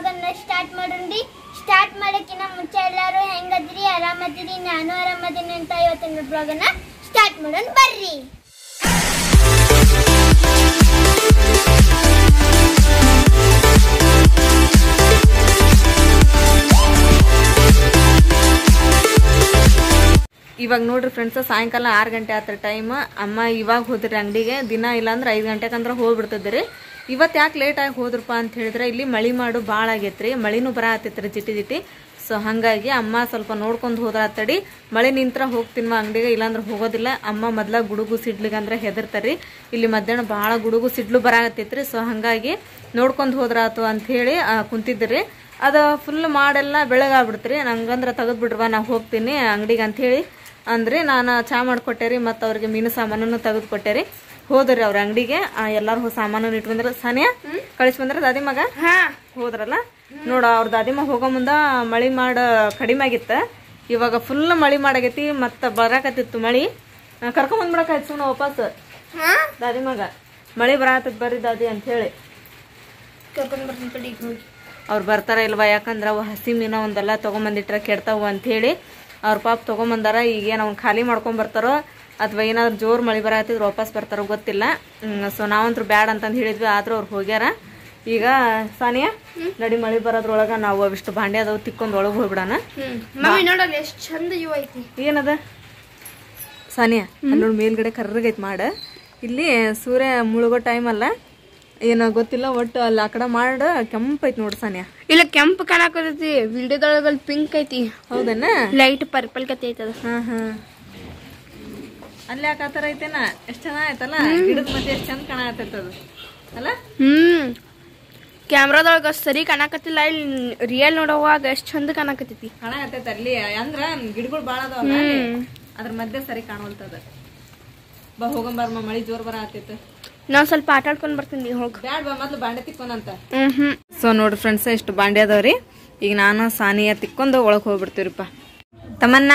ಬ್ಲಾಗನ್ನ start ಮಾಡೋಣ್ರಿ start ಮಾಡೋಕ್ಕಿಂತ ಮುಂಚೆ ಎಲ್ಲರೂ ಹೆಂಗದ್ರಿ ಆರಾಮದಿರಿ ನಾನು ಆರಾಮದೀನಿ ಅಂತ ಇವತ್ತಿನ ಬ್ಲಾಗನ್ನ ಸ್ಟಾರ್ಟ್ ಮಾಡೋಣ ಬರ್ರಿ ಇವಾಗ ನೋಡ್ರಿ ಫ್ರೆಂಡ್ಸ್ ಸಾಯಂಕಾಲ ಆರು ಗಂಟೆ ಆತ್ರ ಟೈಮ್ ಅಮ್ಮ ಇವಾಗ ಹೋದ್ರಿ ಅಂಗಡಿಗೆ ದಿನ ಇಲ್ಲಾಂದ್ರೆ ಐದು ಗಂಟೆಗೆ ಅಂದ್ರೆ ಹೋಗ್ಬಿಡ್ತದ್ರಿ ಇವತ್ತು ಯಾಕೆ ಲೇಟಾಗಿ ಹೋದ್ರಪ್ಪ ಅಂತ ಹೇಳಿದ್ರೆ ಇಲ್ಲಿ ಮಳಿ ಮಾಡು ಭಾಳ ಆಗೈತ್ರಿ ಮಳಿನೂ ಬರ ಆತೈತ್ರಿ ಜಿಟಿ ಜಿಟಿ ಸೊ ಹಾಗಾಗಿ ಅಮ್ಮ ಸ್ವಲ್ಪ ನೋಡ್ಕೊಂಡು ಹೋದ್ರ ತಡಿ ಮಳೆ ನಿಂತ್ರ ಹೋಗ್ತೀನಿ ಅಂಗಡಿಗೆ ಇಲ್ಲಾಂದ್ರೆ ಹೋಗೋದಿಲ್ಲ ಅಮ್ಮ ಮೊದ್ಲ ಗುಡುಗು ಸಿಡ್ಲಿಗೆ ಅಂದ್ರೆ ಹೆದರ್ತಾರ್ರಿ ಇಲ್ಲಿ ಮಧ್ಯಾಹ್ನ ಭಾಳ ಗುಡುಗು ಸಿಡ್ಲು ಬರಾಕತ್ತೈತ್ರಿ ಸೊ ಹಾಗಾಗಿ ನೋಡ್ಕೊಂಡು ಹೋದ್ರಾತು ಅಂತ ಹೇಳಿ ಆ, ಕುಂತಿದ್ರಿ ಅದು ಫುಲ್ ಮಾಡೆಲ್ಲ ಬೆಳಗಾಗ್ಬಿಡ್ತ್ರಿ ನಂಗಂದ್ರೆ ತೆಗೆದ್ಬಿಡ್ರವ ನಾ ಹೋಗ್ತೀನಿ ಅಂಗಡಿಗೆ ಅಂತ ಹೇಳಿ ಅಂದ್ರಿ ನಾನು ಚಾ ಮಾಡಿಕೊಟ್ಟೆ ಮತ್ತು ಅವ್ರಿಗೆ ಮೀನು ಸಾಮಾನನ್ನು ತೆಗೆದು ಕೊಟ್ಟೆ ಹೋದ್ರಿ ಅವ್ರ ಅಂಗಡಿಗೆ ಎಲ್ಲಾರು ಸಾಮಾನು ಇಟ್ಕೊಂಡ್ರ ಸಾನಿಯಾ ಕಳಿಸಿ ಬಂದ್ರ ದಾದಿ ಮಗ ಹೋದ್ರಲ್ಲ ನೋಡ ಅವ್ರ ದಾದಿ ಮಗ ಹೋಗೋ ಮುಂದ ಮಳಿ ಮಾಡ ಕಡಿಮೆ ಆಗಿತ್ತ ಇವಾಗ ಫುಲ್ ಮಳಿ ಮಾಡಾಗೈತಿ ಮತ್ತ ಬರಾಕತ್ತಿತ್ತು ಮಳಿ ಕರ್ಕೊಂಬಂದ್ಬಿಡಕಾಯ್ತು ಸುಮ್ಮನೆ ವಾಪಸ್ ದಾದಿ ಮಗ ಮಳಿ ಬರಾಕತ್ತದ ಬರ್ರಿ ದಾದಿ ಅಂತ ಹೇಳಿ ಕರ್ಕೊಂಡು ಬರ್ತೀನಿ ಕಡೆ ಹೋಗಿ ಅವ್ರು ಬರ್ತಾರ ಇಲ್ವಾ ಯಾಕಂದ್ರೆ ಅವು ಹಸಿ ಮೀನ ಒಂದೆಲ್ಲ ತೊಗೊಂಬಂದಿಟ್ರೆ ಕೆಡ್ತಾವು ಅಂತ ಹೇಳಿ ಅವ್ರ ಪಾಪ ತೊಗೊಂಬಂದಾರ ಈಗೇನು ಅವ್ನು ಖಾಲಿ ಮಾಡ್ಕೊಂಡ್ ಬರ್ತಾರೋ ಅಥವಾ ಏನಾದ್ರು ಜೋರು ಮಳೆ ಬರತ್ತಿದ್ರು ವಾಪಸ್ ಬರ್ತಾರೋ ಗೊತ್ತಿಲ್ಲ ಸೊ ನಾವಂತ್ರು ಬ್ಯಾಡ್ ಅಂತಂದು ಹೇಳಿದ್ವಿ ಆದ್ರೂ ಅವ್ರು ಹೋಗ್ಯಾರ ಈಗ ಸಾನಿಯಾ ನಡಿ ಮಳೆ ಬರೋದ್ರೊಳಗ ನಾವು ಅವಿಷ್ಟು ಭಾಂಡೆ ಅದಾವು ತಿಕ್ಕೊಂಡ್ ಒಳಗೆ ಹೋಗ್ಬಿಡೋಣ ಮಮ್ಮಿ ನೋಡಲ್ಲ ಎಷ್ಟು ಚಂದ ಇವು ಐತಿ ಏನದ ಸಾನಿಯಾ ಅಲ್ಲಿ ನೋಡಿ ಮೇಲ್ಗಡೆ ಕರ್ರಗೈತ್ ಮಾಡ ಇಲ್ಲಿ ಸೂರ್ಯ ಮುಳುಗೋ ಟೈಮ್ ಅಲ್ಲ ಏನೋ ಗೊತ್ತಿಲ್ಲ ಒಟ್ಟು ಅಲ್ಲಿ ಆ ಕಡೆ ಮಾಡ ಕೆಂಪೈತ್ ನೋಡು ಸಾನಿಯಾ ಇಲ್ಲ ಕೆಂಪು ಕಾಣಕತ್ತೈತಿ ವಿಡಿಯೋದೊಳಗಲ್ಲಿ ಪಿಂಕ್ ಐತಿ ಹೌದನ್ನ ಲೈಟ್ ಪರ್ಪಲ್ ಕತೆ ಐತದ ಹಾ ಹಾ ಅಲ್ಲಿ ಯಾಕೆ ಆ ಥರ ಐತೇನ ಎಷ್ಟು ಚೆನ್ನಾಗೈತಲ್ಲ ಗಿಡದ ಮಧ್ಯೆ ಎಷ್ಟು ಚಂದ ಕಾಣತೈತದು ಅಲ್ಲ ಹ್ಮ್ ಕ್ಯಾಮ್ರಾದೊಳಗ ಸರಿ ಕಾಣಕತ್ತಿಲ್ಲ ಇಲ್ಲಿ ರಿಯಲ್ ನೋಡುವಾಗ ಎಷ್ಟು ಚಂದ ಕಾಣಕತ್ತೈತಿ ಕಾಣತೈತೆ ಅಲ್ಲಿ ಅಂದ್ರ ಗಿಡಗಳು ಭಾಳ ಅದಾವಲ್ಲ ಅಲ್ಲಿ. ಅದ್ರ ಮಧ್ಯೆ ಸರಿ ಕಾಣವಲ್ತದ ಬಾ ಹೋಗಂಬಾರಮ್ಮ ಮಳಿ ಜೋರ್ ಬರ ಆತೈತೆ ನಾವ್ ಸ್ವಲ್ಪ ಆಟ ಆಡ್ಕೊಂಡ್ ಬರ್ತೀನಿ ಹೋಗ ಬ್ಯಾಡ್ ಬಾ ಮೊದ್ಲು ಬಾಂಡೆ ತಿಕ್ಕೋನಂತ ಹ್ಮ್ ಹ್ಮ್ ಸೊ ನೋಡ್ರಿ ಫ್ರೆಂಡ್ಸ್ ಇಷ್ಟು ಬಾಂಡೆ ಅದಾವ್ರಿ ಈಗ ನಾನು ಸಾನಿಯ ತಿಕ್ಕೊಂಡು ಒಳಗೆ ಹೋಗ್ಬಿಡ್ತೀವ್ರಿಪ್ಪ ತಮ್ಮನ್ನ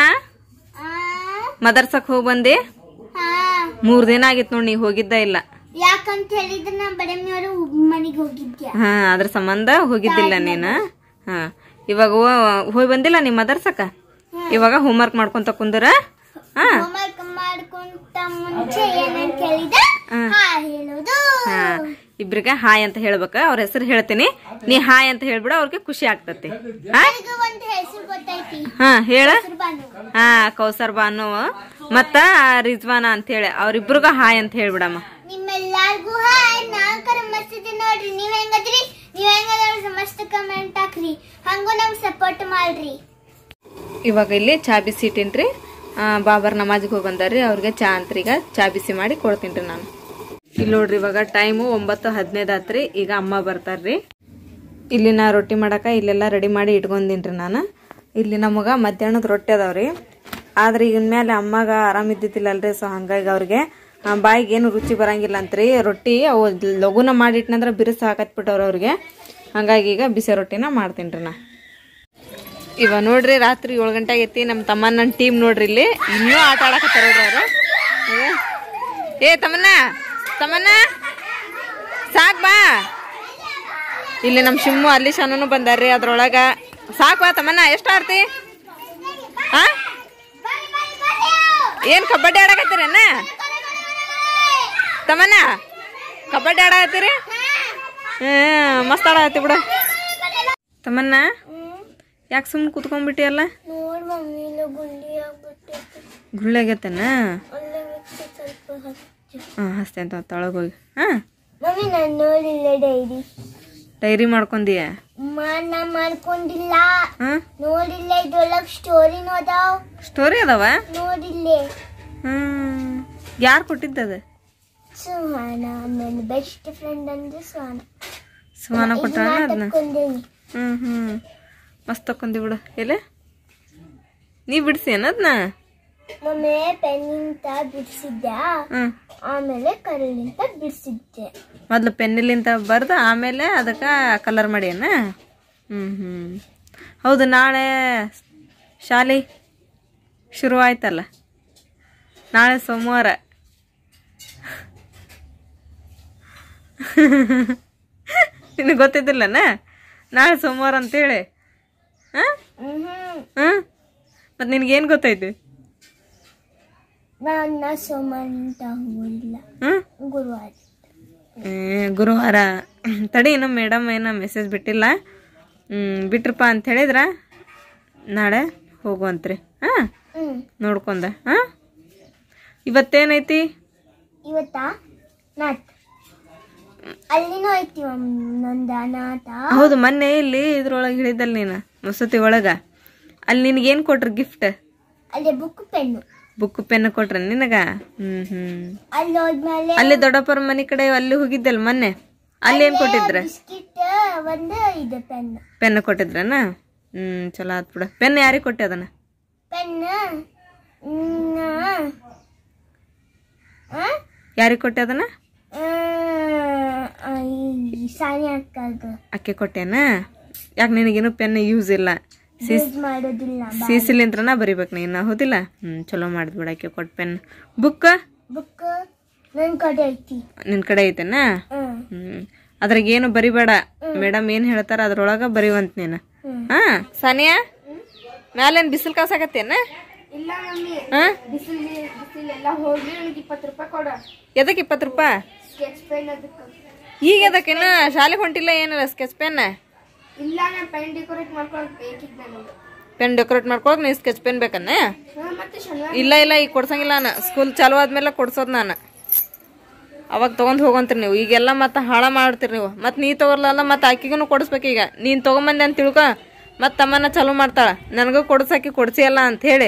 ಮದರ್ಸಕ್ ಹೋಗಿ ಬಂದಿ ಮೂರ್ ದಿನ ಆಗಿತ್ತು ನೋಡಿ ನೀ ಹೋಗಿದ್ದ ಇಲ್ಲ ಯಾಕಂತ ಹೇಳಿದ್ರೆ ನಾ ಬಡಮ್ಮಿಯವರು ಮನೆಗೆ ಹೋಗಿದ್ದೆ ಹಾ ಅದ್ರ ಸಂಬಂಧ ಹೋಗಿದ್ದಿಲ್ಲ ನೀನ ಹಾ ಇವಾಗ ಹೋಗಿ ಬಂದಿಲ್ಲ ನಿಮ್ಮ ಮದರ್ಸಕ ಇವಾಗ ಹೋಮ್ವರ್ಕ್ ಮಾಡ್ಕೊಂತ ಕುಂದರ ಹಾ ಹೋಮ್ವರ್ಕ್ ಮಾಡ್ಕೊಂತ ಮುಂಚೆ ಏನಂತ ಹೇಳಿದ ಹಾ ಹೇಳೋದು ಹಾ ಇಬ್ರಿಗೆ ಹಾಯ್ ಅಂತ ಹೇಳ್ಬೇಕ ಅವ್ರ ಹೆಸರು ಹೇಳ್ತೀನಿ ನೀ ಹಾಯ್ ಅಂತ ಹೇಳ್ಬಿಡ ಅವ್ರಿಗೆ ಖುಷಿ ಆಗ್ತತಿ ಹಾ ಈಗ ಒಂದು ಹೆಸರು ಗೊತ್ತೈತಿ ಹಾ ಹೇಳ ಬಾನು ಹಾ ಕೌಸರ್ ಬಾನು ಮತ್ತ ರಿಜ್ವಾನ ಅಂತ ಹೇಳಿ ಅವ್ರಿಬ್ರಿಗ ಹಾಯ್ ಅಂತ ಹೇಳ್ಬಿಡಮ್ಮ ನಿಮ್ಮೆಲ್ಲರಿಗೂ ಹಾಯ್ ನಾಲ್ಕರ ಮಸ್ತಿದೆ ನೋಡ್ರಿ ನೀವ್ ಹೆಂಗದ್ರಿ ನೀವ್ ಹೆಂಗದ್ರಿ ಮಸ್ತ್ ಕಮೆಂಟ್ ಹಾಕ್ರಿ ಹಂಗೂ ನಮ್ಗೆ ಸಪೋರ್ಟ್ ಮಾಡ್ರಿ ಇವಾಗ ಇಲ್ಲಿ ಚಾ ಬಿಸಿ ಇಟ್ಟೀನ್ರಿ ಆ, ಬಾಬರ್ ನಮಾಜ್ಗೆ ಹೋಗಿ ಬಂದಾರ್ರಿ ಅವ್ರಿಗೆ ಚಾ ಅಂತ್ರಿ ಈಗ ಚಾ ಬಿಸಿ ಮಾಡಿ ಕೊಡ್ತೀನಿ ನಾನು ಇಲ್ಲಿ ನೋಡ್ರಿ ಇವಾಗ ಟೈಮು ಒಂಬತ್ತು ಹದಿನೈದು ಆತ್ರಿ ಈಗ ಅಮ್ಮ ಬರ್ತಾರ್ರಿ ಇಲ್ಲಿ ನಾ ರೊಟ್ಟಿ ಮಾಡಕ ಇಲ್ಲೆಲ್ಲ ರೆಡಿ ಮಾಡಿ ಇಟ್ಕೊಂಡಿನ್ರಿ ನಾನು ಇಲ್ಲಿ ನಮಗ ಮಧ್ಯಾಹ್ನದ ರೊಟ್ಟಿ ಅದಾವ್ರಿ ಆದ್ರೆ ಈಗಿನ ಮೇಲೆ ಅಮ್ಮಗ ಆರಾಮ್ ಇದ್ದಿದ್ದಿಲ್ಲಲ್ರಿ ಸೊ ಹಂಗಾಗಿ ಅವ್ರಿಗೆ ಆ, ಬಾಯಿಗೆ ಏನು ರುಚಿ ಬರಂಗಿಲ್ಲ ಅಂತ್ರಿ ರೊಟ್ಟಿ ಅವು ಲಘುನ ಮಾಡಿಟ್ನಂದ್ರ ಬಿರುಸು ಹಾಕತ್ಬಿಟ್ಟವ್ರ ಅವ್ರಿಗೆ ಹಂಗಾಗಿ ಈಗ ಬಿಸಿ ರೊಟ್ಟಿನ ಮಾಡ್ತೀನಿ ನಾ ಇವ ನೋಡ್ರಿ ರಾತ್ರಿ ಏಳು ಗಂಟೆ ಆಗೈತಿ ನಮ್ಮ ತಮ್ಮ ನನ್ನ ಟೀಮ್ ನೋಡ್ರಿ ಇಲ್ಲಿ ಇನ್ನೂ ಆಟ ಆಡಕತ್ತಾರ ಅವ್ರು ಏ ತಮ್ಮನ್ನ ತಮ್ಮನ್ನ ಸಾಕ್ ಬಾ ಇಲ್ಲಿ ನಮ್ಮ ಶಿಮ್ಮು ಅಲ್ಲಿ ಶಾನೂ ಬಂದಾರ್ರಿ ಅದ್ರೊಳಗ ಸಾಕ್ ಬಾ ತಮ್ಮನ್ನ ಎಷ್ಟು ಆಡ್ತಿ ಹಾ ಏನ್ ಕಬಡ್ಡಿ ಆಡಕತ್ತೀರೇನ ತಮ್ಮನ್ನ ಕಬಡ್ಡಿ ಆಡಕತ್ತೀರಿ ಹ್ಮ್ ಮಸ್ತ್ ಆಡಕತ್ತಿ ಬಿಡು ತಮ್ಮನ್ನ ಯಾಕೆ ಸುಮ್ಮನೆ ಕುತ್ಕೊಂಡ್ಬಿಟ್ಟಿಯಲ್ಲ ನೋಡ್ ಮಮ್ಮಿ ಇಲ್ಲ ಗುಂಡಿ ಆಗ್ಬಿಟ್ಟೈತಿ ಗುಳ್ಳೆಗತ್ತನ ಅಲ್ಲೇ ಬಿಟ್ಟು ಸ್ವಲ್ಪ ಹಚ್ಚು ಹಾಂ ಹಸ್ತೆ ಅಂತ ತೊಳಗೆ ಹೋಗಿ ಹಾಂ ಮಮ್ಮಿ ನಾನು ನೋಡಿಲ್ಲ ಡೈರಿ ಡೈರಿ ಮಾಡ್ಕೊಂದಿಯ ನಾ ಮಾಡ್ಕೊಂಡಿಲ್ಲ ಹಾಂ ನೋಡಿಲ್ಲ ಇದ್ರೊಳಗ್ ಸ್ಟೋರಿ ನೋದಾವ್ ಸ್ಟೋರಿ ಅದಾವ ನೋಡಿಲ್ಲೇ ಹ್ಞೂ ಯಾರು ಕೊಟ್ಟಿದ್ದದ ಸುಹಾನ ನನ್ನ ಬೆಸ್ಟ್ ಫ್ರೆಂಡ್ ಅಂದ್ರೆ ಸುಹಾನ ಸುಮಾನ ಕೊಟ್ಟಾಗ ಅದನ್ನ ಕೊಂಡೇನಿ ಹ್ಞೂ ಹ್ಞೂ ಮಸ್ತ್ ತಕೊಂಡಿ ಬಿಡು ಎಲೆ ನೀ ಬಿಡ್ಸೇನ ಅದನ್ನ ಮಮ್ಮಿ ಪೆನ್ನಿಂದ ಬಿಡಿಸಿದ್ದೆ ಹ್ಞೂ ಆಮೇಲೆ ಕರಳಿಂದ ಬಿಡಿಸಿದ್ದೆ ಮೊದ್ಲು ಪೆನ್ನಿಲಿಂತ ಬರ್ದು ಆಮೇಲೆ ಅದಕ್ಕೆ ಕಲರ್ ಮಾಡ್ಯಾನ ಹ್ಞೂ ಹ್ಞೂ ಹೌದು ನಾಳೆ ಶಾಲೆ ಶುರು ಆಯ್ತಲ್ಲ ನಾಳೆ ಸೋಮವಾರ ನಿನಗೆ ಗೊತ್ತಿದ್ದಿಲ್ಲನ ನಾಳೆ ಸೋಮವಾರ ಅಂತೇಳಿ ಹಾಂ ಹ್ಮ್ ಹಾಂ ಮತ್ತು ನಿನಗೇನು ಗೊತ್ತೈತಿ ನನ್ನ ಸೋಮಂತ ಹೋಗಿಲ್ಲ ಹಾಂ ಗುರುವಾರ ಗುರುವಾರ ತಡಿ ಇನ್ನೂ ಮೇಡಮ್ ಏನೋ ಮೆಸೇಜ್ ಬಿಟ್ಟಿಲ್ಲ ಹ್ಮ್, ಬಿಟ್ರಪ್ಪ ಅಂತ ಹೇಳಿದ್ರ ನಾಳೆ ಹೋಗುವಂತ್ರಿ ಹಾಂ ಹ್ಮ್ ನೋಡ್ಕೊಂಡ ಹಾಂ ಇವತ್ತೇನೈತಿ ಇವತ್ತಾ ನಾಟ್ ಅಲ್ಲಿನೂ ಐತಿ ಒಂದೊಂದ ನಾಟ ಹೌದು ಮೊನ್ನೆ ಇಲ್ಲಿ ಇದ್ರೊಳಗೆ ಹೇಳಿದ್ದಲ್ಲ ನೀನು ಮಸೂತಿ ಒಳಗ ಅಲ್ಲಿ ನಿನಗೇನು ಕೊಟ್ರು ಗಿಫ್ಟ್ ಅಲ್ಲಿ ಬುಕ್ ಪೆನ್ನು ಬುಕ್ ಪೆನ್ ಕೊಟ್ರ ನಿನಗ ಹ್ಮ್ ಹ್ಮ್ ಅಲ್ಲಿ ಹೋದ್ಮೇಲೆ ಅಲ್ಲಿ ದೊಡ್ಡಪ್ಪರ ಮನೆ ಕಡೆ ಅಲ್ಲಿ ಹೋಗಿದ್ದಲ್ಲ ಮೊನ್ನೆ ಅಲ್ಲಿ ಏನು ಕೊಟ್ಟಿದ್ರ ಬಿಸ್ಕಿಟ್ ಒಂದು ಇದು ಪೆನ್ ಪೆನ್ ಕೊಟ್ಟಿದ್ರನ ಹ್ಮ್ ಚಲೋ ಆತ್ ಬಿಡ ಪೆನ್ ಯಾರಿಗೆ ಕೊಟ್ಟೆ ಅದನ್ನ ಪೆನ್ ಯಾರಿಗೆ ಕೊಟ್ಟೆ ಅದನ್ನ ಸಾನಿ ಅಕ್ಕದು ಅಕ್ಕೆ ಕೊಟ್ಟೆನ ಯಾಕೆ ನಿನಗೇನು ಪೆನ್ ಯೂಸ್ ಇಲ್ಲ ಯೂಸ್ ಮಾಡೋದಿಲ್ಲ ಸಿಸಿಲಿಂತ್ರನ ಬರಿಬೇಕು ನೀನು ಹೌದಿಲ್ಲ ಹ್ಞೂ ಚಲೋ ಮಾಡಿದ್ ಬಿಡ ಆಕೆ ಕೊಟ್ಟು ಪೆನ್ ಬುಕ್ ಬುಕ್ ನನ್ ಕಡೆ ಐತಿ ನಿನ್ನ ಕಡೆ ಐತೆನ ಹ್ಮ್ ಹ್ಞೂ ಅದ್ರಾಗ ಏನು ಬರಿಬೇಡ ಮೇಡಮ್ ಏನು ಹೇಳ್ತಾರ ಅದ್ರೊಳಗೆ ಬರಿವಂತ ನೀನು ಹ್ಮ್. ಹಾಂ ಸಾನಿಯಾ ಮ್ಯಾಲೇನು ಬಿಸಿಲು ಕಾಸಾಕತ್ತೇನ ಇಲ್ಲ ಮಮ್ಮಿ ಹಾಂ ಬಿಸಿಲು ಬಿಸಿಲೆಲ್ಲ ಹೋಗಿ ನನಗೆ ಇಪ್ಪತ್ತು ರೂಪಾಯಿ ಕೊಡ ಎದಕ್ಕೆ ಇಪ್ಪತ್ತು ರೂಪಾಯಿ ಸ್ಕೆಚ್ ಪೆನ್ ಅದಕ್ಕೆ ಈಗ ಎದಕ್ಕೇನ ಶಾಲೆಗೆ ಹೊಂಟಿಲ್ಲ ಏನಿಲ್ಲ ಸ್ಕೆಚ್ ಪೆನ್ ಇಲ್ಲ ನಾ ಪೆನ್ ಡೆಕೋರೇಟ್ ಮಾಡ್ಕೊಳಕ್ ಬೇಕಿತ್ತು ನನಗೆ ಪೆನ್ ಡೆಕೋರೇಟ್ ಮಾಡ್ಕೊಳಕ್ ನೀನು ಸ್ಕೆಚ್ ಪೆನ್ ಬೇಕನ್ನ ಮತ್ತೆ ಶನಿವಾರ ಇಲ್ಲ ಇಲ್ಲ ಈಗ ಕೊಡ್ಸಂಗಿಲ್ಲ ನಾನು ಸ್ಕೂಲ್ ಚಾಲು ಆದ್ಮೇಲೆ ಕೊಡ್ಸೋದು ನಾನು ಅವಾಗ ತೊಗೊಂಡು ಹೋಗಂತ್ರಿ ನೀವು ಈಗೆಲ್ಲ ಮತ್ತೆ ಹಾಳ ಮಾಡ್ತೀರಿ ನೀವು ಮತ್ತೆ ನೀ ತಗೋರ್ಲಲ್ಲ ಮತ್ತೆ ಆಕಿಗೂ ಕೊಡಿಸ್ಬೇಕು ಈಗ ನೀನು ತೊಗೊಂಬಂದೆ ಅಂತ ತಿಳ್ಕೊ ಮತ್ತೆ ತಮ್ಮನ್ನ ಚಾಲು ಮಾಡ್ತಾಳ ನನಗೂ ಕೊಡ್ಸಾಕಿ ಕೊಡ್ಸಿ ಅಲ್ಲ ಅಂತ ಹೇಳಿ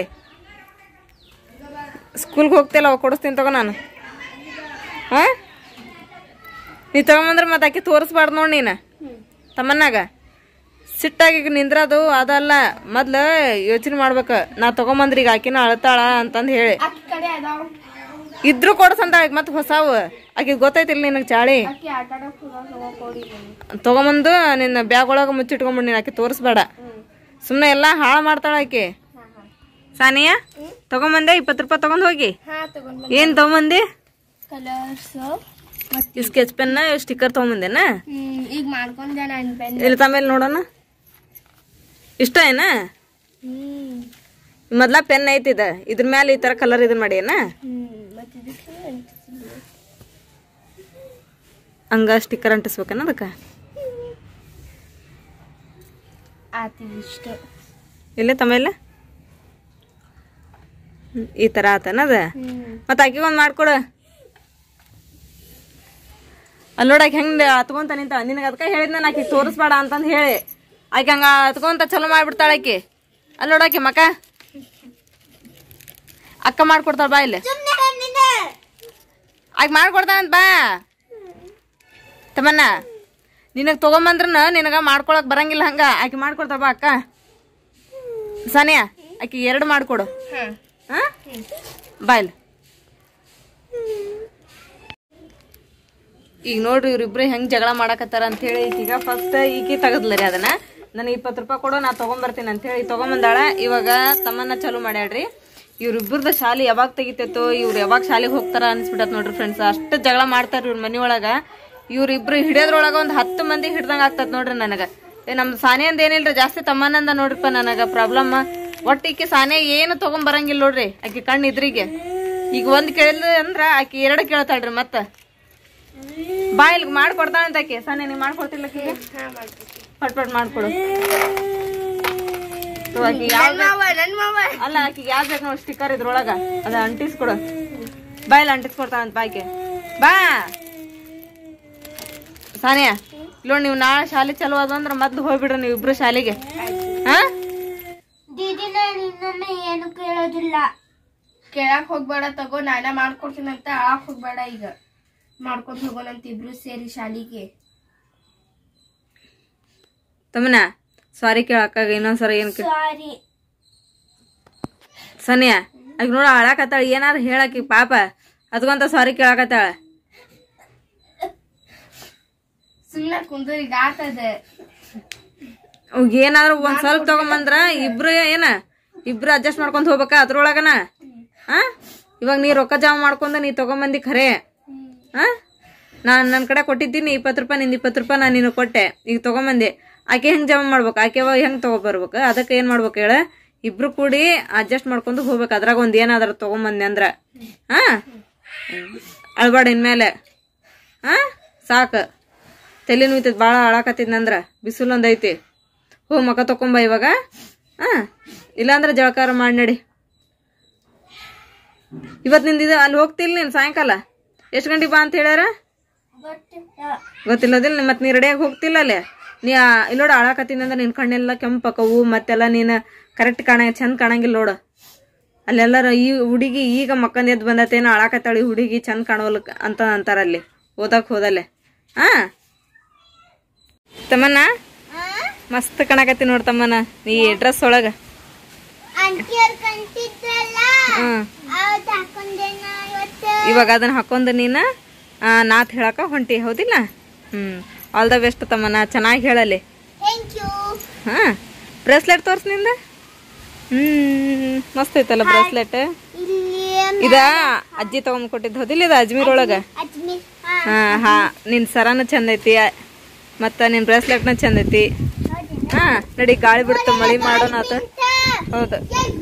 ಸ್ಕೂಲ್ಗೆ ಹೋಗ್ತಿಲ್ಲ ಅವಾಗ ಕೊಡಿಸ್ತೀನಿ ತಗೋ ನಾನು ಹಾಂ ನೀ ತಗೊಂಬಂದ್ರೆ ಮತ್ತೆ ಆಕಿ ತೋರಿಸ್ಬಾರ್ದು ನೋಡಿ ನೀನು ತಮ್ಮನ್ನಾಗ ಸಿಟ್ಟಾಗಿ ಈಗ ನಿಂದ್ರದು ಅದಲ್ಲ ಮೊದ್ಲು ಯೋಚನೆ ಮಾಡ್ಬೇಕು ನಾ ತಗೊಂಬಂದ್ರಿ ಈಗ ಆಕಿನ ಅಳ್ತಾಳ ಅಂತಂದು ಹೇಳಿ ಅಕ್ಕಿ ಕಡೆ ಅದಾವ ಇದ್ರು ಕೊಡ್ಸಂತ ಈಗ ಮತ್ತೆ ಹೊಸಾವು ಆಕಿ ಗೊತ್ತೈತಿಲ್ಲ ನಿನಗೆ ಚಾಳಿ ಅಕ್ಕಿ ಆಟ ಆಡಕ್ ಹೋಗಕ್ ಕೊಡಿ ತಗೊಂಬಂದು ನಿನ್ನ ಬ್ಯಾಗ್ ಒಳಗೆ ಮುಚ್ಚಿಟ್ಕೊಂಬಿಡ್ ನೀನು ಆಕಿ ತೋರಿಸ್ಬೇಡ ಸುಮ್ಮನೆ ಎಲ್ಲ ಹಾಳು ಮಾಡ್ತಾಳ ಆಕಿ ಸಾನಿಯಾ ತಗೊಂಬಂದೆ ಇಪ್ಪತ್ತು ರೂಪಾಯಿ ತಗೊಂಡ್ ಹೋಗಿ ಹಾ ತಗೊಂಡ್ ಏನ್ ತಗೊಂಬಂದಿ ಕಲರ್ಸ್ ಈ ಸ್ಕೆಚ್ ಪೆನ್ ಸ್ಟಿಕ್ಕರ್ ತಗೊಂಬಂದೇನ ಹ್ಮ್ ಈಗ ಮಾಡ್ಕೊಂಡೆ ನಾನು ಪೆನ್ ಇಲ್ಲಿ ತಮೇಲೆ ನೋಡೋಣ ಇಷ್ಟ ಏನ ಹ್ಮ್ ಮೊದ್ಲ ಪೆನ್ ಐತಿದ ಇದ್ರ ಮೇಲೆ ಈ ತರ ಕಲರ್ ಇದನ್ ಮಾಡಿ ಏನ ಹ್ಮ್ ಮತ್ತೆ ಇದಕ್ಕೆ ಅಂಟಿಸಿಲ್ಲ. ಹಂಗ ಸ್ಟಿಕ್ಕರ್ ಅಂಟಿಸ್ಬೇಕನ ಅದಕ್ಕೆ ಆತು ಇಷ್ಟ ಇಲ್ಲೇ ತಮೇಲೆ ಹ್ಮ್, ಈ ತರ ಆತನ ಅದ ಹ್ಮ್ ಮತ್ತೆ ಆಕಿಗೆ ಒಂದು ಮಾಡ್ಕೊಡು ಅಲ್ಲಿ ನೋಡಕ್ಕೆ ಹೆಂಗೆ ಹತ್ಕೊಂತ ನಿಂತ ನಿನಗೆ ಅದಕ್ಕೆ ಹೇಳಿದ್ ನಾನು ಆಕಿ ತೋರಿಸ್ಬೇಡ ಅಂತಂದು ಹೇಳಿ ಆಕೆ ಹಂಗ ಹತ್ಕೊಂತ ಚಲೋ ಮಾಡ್ಬಿಡ್ತಾಳೆ ಆಕಿ ಅಲ್ಲಿ ನೋಡಾಕಿ ಮಕ್ಕ ಅಕ್ಕ ಮಾಡ್ಕೊಡ್ತಾಳ ಬಾ ಇಲ್ಲಿ ಆಕೆ ಮಾಡ್ಕೊಡ್ತಾನಂತ ಬಾ ತಮ್ಮನ್ನ ನಿನಗೆ ತೊಗೊಂಬಂದ್ರನ ನಿನಗ ಮಾಡ್ಕೊಳಕ್ ಬರಂಗಿಲ್ಲ ಹಂಗ ಆಕೆ ಮಾಡ್ಕೊಡ್ತಾಳ ಬಾ ಅಕ್ಕ ಸಾನಿಯಾ ಆಕಿ ಎರಡು ಮಾಡ್ಕೊಡು ಹಾ ಹಾ ಬಾ ಇಲ್ಲಿ ಈಗ ನೋಡ್ರಿ ಇವ್ರಿಬ್ರು ಹೆಂಗ್ ಜಗಳ ಮಾಡಕತ್ತಾರ ಅಂತ ಹೇಳಿ ಈಗ ಫಸ್ಟ್ ಈಕಿ ತೆಗದ್ಲರಿ ಅದನ್ನ ನನಗೆ ಇಪ್ಪತ್ತು ರೂಪಾಯಿ ಕೊಡು ನಾ ತಗೊಂಬರ್ತೀನಿ ಅಂತ ಹೇಳಿ ತಗೊಂಬಂದಾಳ ಇವಾಗ ತಮ್ಮನ್ನ ಚಾಲು ಮಾಡ್ಯಾಳ್ರಿ ಇವ್ರಿಬ್ರದ ಶಾಲೆ ಯಾವಾಗ ತೆಗಿತೈತೋ ಇವ್ರು ಯಾವಾಗ ಶಾಲೆಗೆ ಹೋಗ್ತಾರ ಅನ್ಸ್ಬಿಟ್ಟತ್ ನೋಡ್ರಿ ಫ್ರೆಂಡ್ಸ್ ಅಷ್ಟು ಜಗಳ ಮಾಡ್ತಾರ ಇವ್ರ ಮನಿಯೊಳಗ ಇವ್ರಿಬ್ರು ಹಿಡಿಯೋದ್ರೊಳಗ ಒಂದ್ ಹತ್ತು ಮಂದಿ ಹಿಡ್ದಂಗ ಆಗ್ತದ ನೋಡ್ರಿ ನನಗ ಏ ನಮ್ ಸಾನಿಯಂದ ಏನಿಲ್ರಿ ಜಾಸ್ತಿ ತಮ್ಮನಂದ ನೋಡ್ರಿಪ್ಪ ನನಗ ಪ್ರಾಬ್ಲಮ್ ಒಟ್ಟು ಈಕಿ ಸಾನೆ ಏನು ತಗೊಂಡ್ ಬರಂಗಿಲ್ಲ ನೋಡ್ರಿ ಆಕಿ ಕಣ್ಣು ಇದ್ರಿಗೆ ಈಗ ಒಂದ್ ಕೇಳಿದ ಅಂದ್ರ ಆಕಿ ಎರಡು ಕೇಳ್ತಾಳ್ರಿ ಮತ್ತ ಬಾ ಇಲ್ಗ್ ಮಾಡ್ಕೊಡ್ತಾಳಂತ ಆಕಿ ಸಾನೆ ನೀ ಮಾಡ್ಕೊಡ್ತಿಲ್ಲ ಆಕಿಗೆ ಹಾ ಮಾಡ್ತೀನಿ ಪಟ್ ಪಟ್ ಮಾಡ್ಕೊಡು ತಗೋ ಆಕಿಗ್ ಯಾವ್ದ್ ಬೇಕ್- ಮಾವ ನನ್ ಮಾವ ಅಲ್ಲ ಆಕಿಗೆ ಯಾವ್ದು ಬೇಕು ನೋಡಿ ಸ್ಟಿಕ್ಕರ್ ಇದ್ರೊಳಗ ಅದ ಅಂಟಿಸ್ಕೊಡು ಬಾ ಇಲ್ಲ ಅಂಟಿಸ್ಕೊಡ್ತಾಳಂತ ಬಾ ಆಕಿ ಬಾ ಸಾನಿಯಾ ಇಲ್ಲ ನೀವು ನಾಳೆ ಶಾಲೆ ಚಲೋ ಅದ ಅಂದ್ರ ಮೊದ್ಲು ಹೋಗ್ಬಿಡ್ರಿ ನೀವು ಇಬ್ರು ಶಾಲೆಗೆ ಹಾ ದೀದಿನ ನಿನ್ನನ್ನ ಏನು ಕೇಳೋದಿಲ್ಲ ಕೇಳಕ್ ಹೋಗ್ಬೇಡ ತಗೋ ನಾನ ಮಾಡ್ಕೊಡ್ತೀನಂತ ಆಳಕ್ ಹೋಗ್ಬೇಡ ಈಗ ಮಾಡ್ಕೊಂಡ್ ಹೋಗೋಣಂತ ಇಬ್ರು ಸೇರಿ ಶಾಲಿಗೆ ತಮ್ಮನ ಸಾರಿ ಕೇಳಕ್ಕಾಗ ಇನ್ನೊಂದ್ಸರ ಏನ್ ಕೇ ಸಾರಿ ಸನಿಯಾ ಆಗ ನೋಡ ಅಳಾಕತ್ತಾಳ ಏನಾರ ಹೇಳಕಿ ಪಾಪ ಅದಕ್ಕಂತ ಸಾರಿ ಕೇಳಾಕತ್ತಾಳ ಸುಮ್ನೆ ಕುಂದ್ರ ಈಗ ಆತದ ಅವಾಗ ಏನಾದ್ರು ಒಂದ್ ಸ್ವಲ್ಪ ತಗೊಂಬಂದ್ರ ಇಬ್ರು ಏನ ಇಬ್ರು ಅಡ್ಜಸ್ಟ್ ಮಾಡ್ಕೊಂಡ್ ಹೋಗ್ಬೇಕಾ ಅದ್ರೊಳಗನ ಆ ಇವಾಗ ನೀ ರೊಕ್ಕ ಜಮಾ ಮಾಡ್ಕೊಂಡ ನೀ ತಗೊಂಬಂದಿ ಖರೆ ಆ ನಾನ್ ನನ್ ಕಡೆ ಕೊಟ್ಟಿದ್ದೀನಿ ಇಪ್ಪತ್ತು ರೂಪಾಯಿ ನಿಂದ ಇಪ್ಪತ್ತು ರೂಪಾಯಿ ನಾನು ನಿನಗೆ ಕೊಟ್ಟೆ ಈಗ ತಗೊಂಬಂದೆ ಆಕೆ ಹೆಂಗ್ ಜಮಾ ಮಾಡ್ಬೇಕು ಆಕೆ ಅವ ಹೆಂಗ್ ತಗೊಬರ್ಬೇಕು ಅದಕ್ಕೆ ಏನ್ ಮಾಡ್ಬೇಕು ಹೇಳ ಇಬ್ರು ಕೂಡಿ ಅಡ್ಜಸ್ಟ್ ಮಾಡ್ಕೊಂಡು ಹೋಗ್ಬೇಕು ಅದ್ರಾಗ ಒಂದ್ ಏನಾದ್ರ ತಗೊಂಬಂದೆ ಅಂದ್ರ ಹಾ ಅಳ್ಬಾಡ ಇನ್ಮೇಲೆ ಹಾ ಸಾಕು ತಲೆ ನೋಯ್ತೈತಿ ಭಾಳ ಅಳಾಕತ್ತಿದ್ನಂದ್ರ ಬಿಸಿಲು ಒಂದೈತಿ ಹೋಗಿ ಮಕ ತಕೊಂಬ ಇವಾಗ ಹಾ ಇಲ್ಲಾಂದ್ರೆ ಜಳಕಾರ ಮಾಡಿ ನಡಿ ಇವತ್ತು ನಿಂದಿದ ಅಲ್ಲಿ ಹೋಗ್ತಿಲ್ಲ ನೀನು ಸಾಯಂಕಾಲ ಎಷ್ಟು ಗಂಟೆಗೆ ಬಾ ಅಂತ ಹೇಳ್ಯಾರ ಗೊತ್ತಿಲ್ಲದಿಲ್ಲ ಮತ್ತೆ ನೀ ರೆಡಿಯಾಗಿ ಹೋಗ್ತಿಲ್ಲ ಅಲ್ಲೇ ನೀ ಆ- ಇಲ್ಲಿ ನೋಡು ಅಳಾಕತ್ತೀನಿ ಅಂದ್ರೆ ನಿನ್ನ ಕಣ್ಣೆಲ್ಲ ಕೆಂಪಕ್ಕವು ಮತ್ತೆಲ್ಲ ನೀನು ಕರೆಕ್ಟ್ ಕಾಣ ಚಂದ ಕಾಣಂಗಿಲ್ಲ ನೋಡು ಅಲ್ಲೆಲ್ಲರ ಈ ಹುಡುಗಿ ಈಗ ಮಕ್ಕಂದ ಎದ್ದು ಬಂದತೇನೋ ಅಳಾಕತ್ತಾಳಿ ಹುಡುಗಿ ಚಂದ ಕಾಣವಲ್ ಅಂತ ಅಂತಾರ ಅಲ್ಲಿ ಓದಕ್ ಹೋದಲ್ಲೇ ಹಾ ತಮ್ಮನ್ನ ಮಸ್ತ್ ಕಾಣಕತ್ತಿ ನೋಡ್ ತಮ್ಮನ ನೀ ಡ್ರೆಸ್ ಒಳಗ ಆಂಟಿಯರ್ ಕಂತಿದ್ರಲ್ಲ ಹ್ಮ್ ಅವ್ದು ಹಾಕೊಂಡೇನ ಇವತ್ತು ಇವಾಗ ಅದನ್ನ ಹಾಕೊಂಡ್ ನೀನ ಆ, ನಾತ್ ಹೇಳಕ ಹೊಂಟಿ ಹೌದಿಲ್ಲ ಹ್ಮ್ ಆಲ್ ದ ಬೆಸ್ಟ್ ತಮ್ಮನ ಚೆನ್ನಾಗಿ ಹೇಳಲ್ಲಿ ಥ್ಯಾಂಕ್ ಯು ಹಾ ಬ್ರೇಸ್ಲೆಟ್ ತೋರ್ಸ್ ನಿಂದ ಹ್ಮ್ ಮಸ್ತ್ ಐತಲ್ಲ ಬ್ರೇಸ್ಲೆಟ್ ಇಲ್ಲಿ ಇದ ಅಜ್ಜಿ ತಗೊಂಡ್ ಕೊಟ್ಟಿದ್ದು ಹೌದಿಲ್ಲ ಇದು ಅಜ್ಮೀರ್ ಒಳಗ ಅಜ್ಮೀರ್ ಹಾ ಹಾ ನಿನ್ ಸರನು ಚಂದ ಐತಿ ಮತ್ತ ನಿನ್ ಬ್ರೇಸ್ಲೆಟ್ನ ಚಂದ ಐತಿ ಹಾ ನಡಿ ಗಾಳಿ ಬಿಡ್ತು ಮಳಿ ಮಾಡೋಣ ಆತ ಹೌದು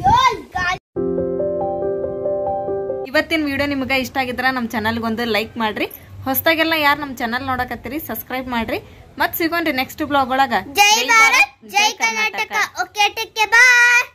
ಇವತ್ತಿನ ವಿಡಿಯೋ ನಿಮಗೆ ಇಷ್ಟ ಆಗಿದ್ರ ನಮ್ಮ ಚಾನಲ್ಗೆ ಒಂದು ಲೈಕ್ ಮಾಡ್ರಿ ಹೊಸದಾಗೆಲ್ಲ ಯಾರು ನಮ್ಮ ಚಾನಲ್ ನೋಡಕತ್ತೀರಿ ಸಬ್ಸ್ಕ್ರೈಬ್ ಮಾಡ್ರಿ ಮತ್ ಸಿಗೋಣ್ರಿ ನೆಕ್ಸ್ಟ್ ಬ್ಲಾಗ್ ಒಳಗ ಜೈ ಭಾರತ್ ಜೈ ಕರ್ನಾಟಕ ಓಕೆ ಟೇಕ್ ಬಾಯ್